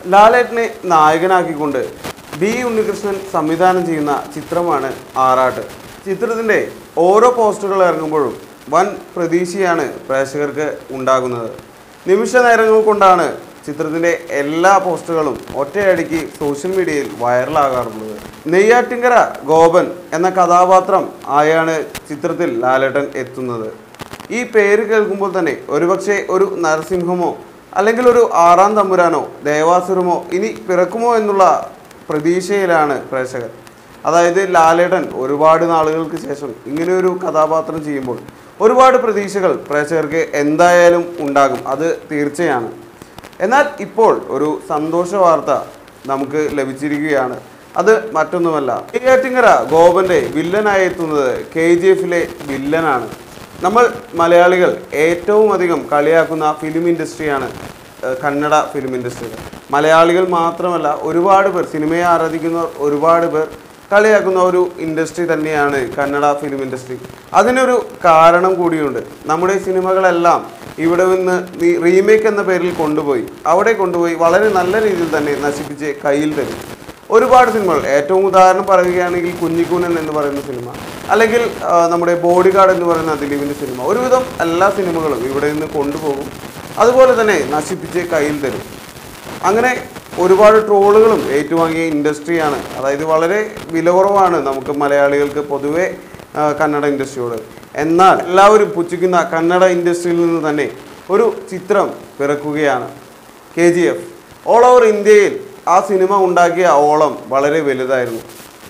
ലാലേട്ടനെ നായകനാക്കിക്കൊണ്ട് ബി ഉണ്ണികൃഷ്ണൻ സംവിധാനം ചെയ്യുന്ന ചിത്രമാണ് ആറാട്ട് ചിത്രത്തിൻ്റെ ഓരോ പോസ്റ്ററുകൾ ഇറങ്ങുമ്പോഴും വൻ പ്രതീക്ഷയാണ് പ്രേക്ഷകർക്ക് ഉണ്ടാകുന്നത് നിമിഷ നേരങ്ങൾ കൊണ്ടാണ് ചിത്രത്തിൻ്റെ എല്ലാ പോസ്റ്ററുകളും ഒറ്റയടിക്ക് സോഷ്യൽ മീഡിയയിൽ വൈറലാകാറുള്ളത് നെയ്യാറ്റിങ്കര ഗോപൻ എന്ന കഥാപാത്രം ആയാണ് ചിത്രത്തിൽ ലാലേട്ടൻ എത്തുന്നത് ഈ പേര് കേൾക്കുമ്പോൾ തന്നെ ഒരുപക്ഷെ ഒരു നരസിംഹമോ അല്ലെങ്കിൽ ഒരു ആറാം തമ്പുരാനോ ദേവാസുരമോ ഇനി പിറക്കുമോ എന്നുള്ള പ്രതീക്ഷയിലാണ് പ്രേക്ഷകർ അതായത് ലാലേട്ടൻ ഒരുപാട് നാളുകൾക്ക് ശേഷം ഇങ്ങനെയൊരു കഥാപാത്രം ചെയ്യുമ്പോൾ ഒരുപാട് പ്രതീക്ഷകൾ പ്രേക്ഷകർക്ക് എന്തായാലും ഉണ്ടാകും അത് തീർച്ചയാണ് എന്നാൽ ഇപ്പോൾ ഒരു സന്തോഷ വാർത്ത നമുക്ക് ലഭിച്ചിരിക്കുകയാണ് അത് മറ്റൊന്നുമല്ല നെയ്യാറ്റിങ്കര ഗോപന്റെ വില്ലനായി എത്തുന്നത് കെ ജി എഫിലെ വില്ലനാണ് നമ്മൾ മലയാളികൾ ഏറ്റവും അധികം കളിയാക്കുന്ന ഫിലിം ഇൻഡസ്ട്രിയാണ് ഏഹ്, കന്നഡ ഫിലിം ഇൻഡസ്ട്രി മലയാളികൾ മാത്രമല്ല ഒരുപാട് പേർ സിനിമയെ ആരാധിക്കുന്ന ഒരുപാട് പേർ കളിയാക്കുന്ന ഒരു ഇൻഡസ്ട്രി തന്നെയാണ് കന്നഡ ഫിലിം ഇൻഡസ്ട്രി അതിനൊരു കാരണം കൂടിയുണ്ട് നമ്മുടെ സിനിമകളെല്ലാം ഇവിടെ നിന്ന് റീമേക്ക് എന്ന പേരിൽ കൊണ്ടുപോയി അവിടെ കൊണ്ടുപോയി വളരെ നല്ല രീതിയിൽ തന്നെ നശിപ്പിച്ച് കയ്യിൽ തരും ഒരുപാട് സിനിമകൾ ഏറ്റവും ഉദാഹരണം പറയുകയാണെങ്കിൽ കുഞ്ഞിക്കൂനൻ എന്ന് പറയുന്ന സിനിമ അല്ലെങ്കിൽ ആ, നമ്മുടെ ബോഡി ഗാർഡ് എന്ന് പറയുന്ന ദിലീപിൻ്റെ സിനിമ ഒരുവിധം എല്ലാ സിനിമകളും ഇവിടെ നിന്ന് കൊണ്ടുപോകും അതുപോലെ തന്നെ നശിപ്പിച്ച് കയ്യിൽ തരും അങ്ങനെ ഒരുപാട് ട്രോളുകളും ഏറ്റുവാങ്ങിയ ഇൻഡസ്ട്രിയാണ് അതായത് വളരെ വില കുറവാണ് നമുക്ക് മലയാളികൾക്ക് പൊതുവെ ആ, കന്നഡ ഇൻഡസ്ട്രിയോട് എന്നാൽ എല്ലാവരും പുച്ഛിക്കുന്ന കന്നഡ ഇൻഡസ്ട്രിയിൽ നിന്ന് തന്നെ ഒരു ചിത്രം പിറക്കുകയാണ് K G F all over ഇന്ത്യയിൽ ആ സിനിമ ഉണ്ടാക്കിയ ഓളം വളരെ വലുതായിരുന്നു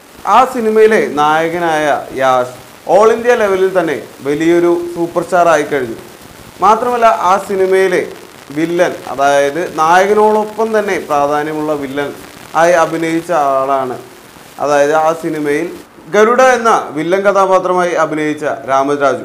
ആ സിനിമയിലെ നായകനായ യാഷ് ഓൾ ഇന്ത്യ ലെവലിൽ തന്നെ വലിയൊരു സൂപ്പർ സ്റ്റാർ ആയി കഴിഞ്ഞു മാത്രമല്ല ആ സിനിമയിലെ വില്ലൻ അതായത് നായകനോടൊപ്പം തന്നെ പ്രാധാന്യമുള്ള വില്ലൻ ആയി അഭിനയിച്ച ആളാണ് അതായത് ആ സിനിമയിൽ ഗരുഡ എന്ന വില്ലൻ കഥാപാത്രമായി അഭിനയിച്ച രാമരാജു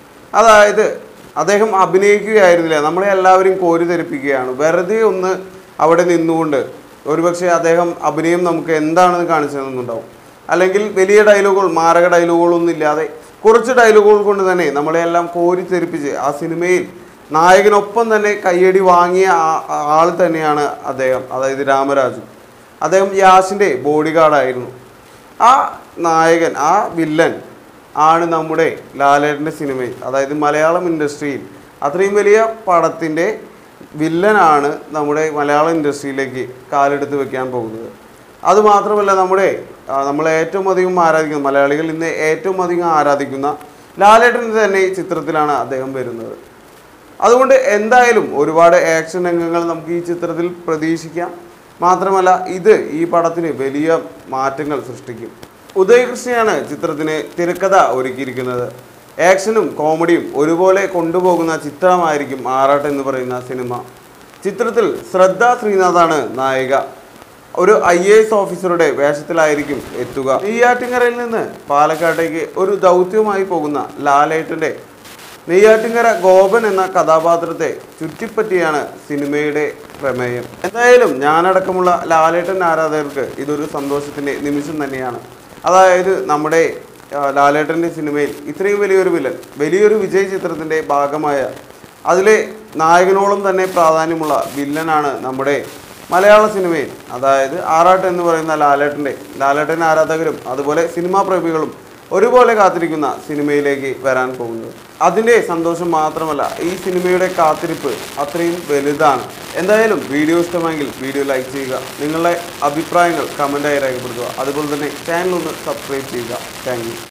അതായത് അദ്ദേഹം അഭിനയിക്കുകയായിരുന്നില്ല നമ്മളെ എല്ലാവരും കോരിധരിപ്പിക്കുകയാണ് വെറുതെ ഒന്ന് അവിടെ നിന്നുകൊണ്ട് ഒരുപക്ഷെ അദ്ദേഹം അഭിനയം നമുക്ക് എന്താണെന്ന് കാണിച്ചു തന്നുണ്ടാവും അല്ലെങ്കിൽ വലിയ ഡയലോഗുകൾ മാരക ഡയലോഗുകളൊന്നും ഇല്ലാതെ കുറച്ച് ഡയലോഗുകൾ കൊണ്ട് തന്നെ നമ്മളെല്ലാം കോരിത്തെരിപ്പിച്ച് ആ സിനിമയിൽ നായകനൊപ്പം തന്നെ കയ്യടി വാങ്ങിയ ആ- ആ ആൾ തന്നെയാണ് അദ്ദേഹം അതായത് രാമരാജു അദ്ദേഹം യാസിൻ്റെ ബോഡി ഗാർഡായിരുന്നു ആ നായകൻ ആ വില്ലൻ ആണ് നമ്മുടെ ലാലേട്ടൻ്റെ സിനിമയിൽ അതായത് മലയാളം ഇൻഡസ്ട്രിയിൽ അത്രയും വലിയ പടത്തിൻ്റെ വില്ലനാണ് നമ്മുടെ മലയാളം ഇൻഡസ്ട്രിയിലേക്ക് കാലെടുത്ത് വെക്കാൻ പോകുന്നത് അതുമാത്രമല്ല നമ്മുടെ ആ, നമ്മളെ ഏറ്റവും അധികം ആരാധിക്കുന്ന മലയാളികൾ ഇന്ന് ഏറ്റവും അധികം ആരാധിക്കുന്ന ലാലേട്ടൻ്റെ തന്നെ ഈ ചിത്രത്തിലാണ് അദ്ദേഹം വരുന്നത് അതുകൊണ്ട് എന്തായാലും ഒരുപാട് ആക്ഷൻ രംഗങ്ങൾ നമുക്ക് ഈ ചിത്രത്തിൽ പ്രതീക്ഷിക്കാം മാത്രമല്ല ഇത് ഈ പടത്തിന് വലിയ മാറ്റങ്ങൾ സൃഷ്ടിക്കും ഉദയകൃഷ്ണയാണ് ചിത്രത്തിന് തിരക്കഥ ഒരുക്കിയിരിക്കുന്നത് ആക്ഷനും കോമഡിയും ഒരുപോലെ കൊണ്ടുപോകുന്ന ചിത്രമായിരിക്കും ആറാട്ട് എന്ന് പറയുന്ന സിനിമ ചിത്രത്തിൽ ശ്രദ്ധ ശ്രീനാഥാണ് നായിക ഒരു ഐ എ എസ് ഓഫീസറുടെ വേഷത്തിലായിരിക്കും എത്തുക നെയ്യാറ്റിങ്കരയിൽ നിന്ന് പാലക്കാട്ടേക്ക് ഒരു ദൗത്യവുമായി പോകുന്ന ലാലേട്ടൻ്റെ നെയ്യാറ്റിങ്കര ഗോപൻ എന്ന കഥാപാത്രത്തെ ചുറ്റിപ്പറ്റിയാണ് സിനിമയുടെ പ്രമേയം എന്തായാലും ഞാനടക്കമുള്ള ലാലേട്ടൻ ആരാധകർക്ക് ഇതൊരു സന്തോഷത്തിൻ്റെ നിമിഷം തന്നെയാണ് അതായത് നമ്മുടെ ആ, ലാലേട്ടൻ്റെ സിനിമയിൽ ഇത്രയും വലിയൊരു വില്ലൻ വലിയൊരു വിജയ് ചിത്രത്തിൻ്റെ ഭാഗമായ അതിലെ നായകനോളം തന്നെ പ്രാധാന്യമുള്ള വില്ലനാണ് നമ്മുടെ മലയാള സിനിമയിൽ അതായത് ആറാട്ട് എന്ന് പറയുന്ന ലാലേട്ടൻ്റെ ലാലേട്ടൻ ആരാധകരും അതുപോലെ സിനിമാ പ്രേമികളും ഒരുപോലെ കാത്തിരിക്കുന്ന സിനിമയിലേക്ക് വരാൻ പോകുന്നത് അതിൻ്റെ സന്തോഷം മാത്രമല്ല ഈ സിനിമയുടെ കാത്തിരിപ്പ് അത്രയും വലുതാണ് എന്തായാലും വീഡിയോ ഇഷ്ടമെങ്കിൽ വീഡിയോ ലൈക്ക് ചെയ്യുക നിങ്ങളുടെ അഭിപ്രായങ്ങൾ കമൻറ്റായി രേഖപ്പെടുത്തുക അതുപോലെ തന്നെ ചാനൽ ഒന്ന് സബ്സ്ക്രൈബ് ചെയ്യുക താങ്ക്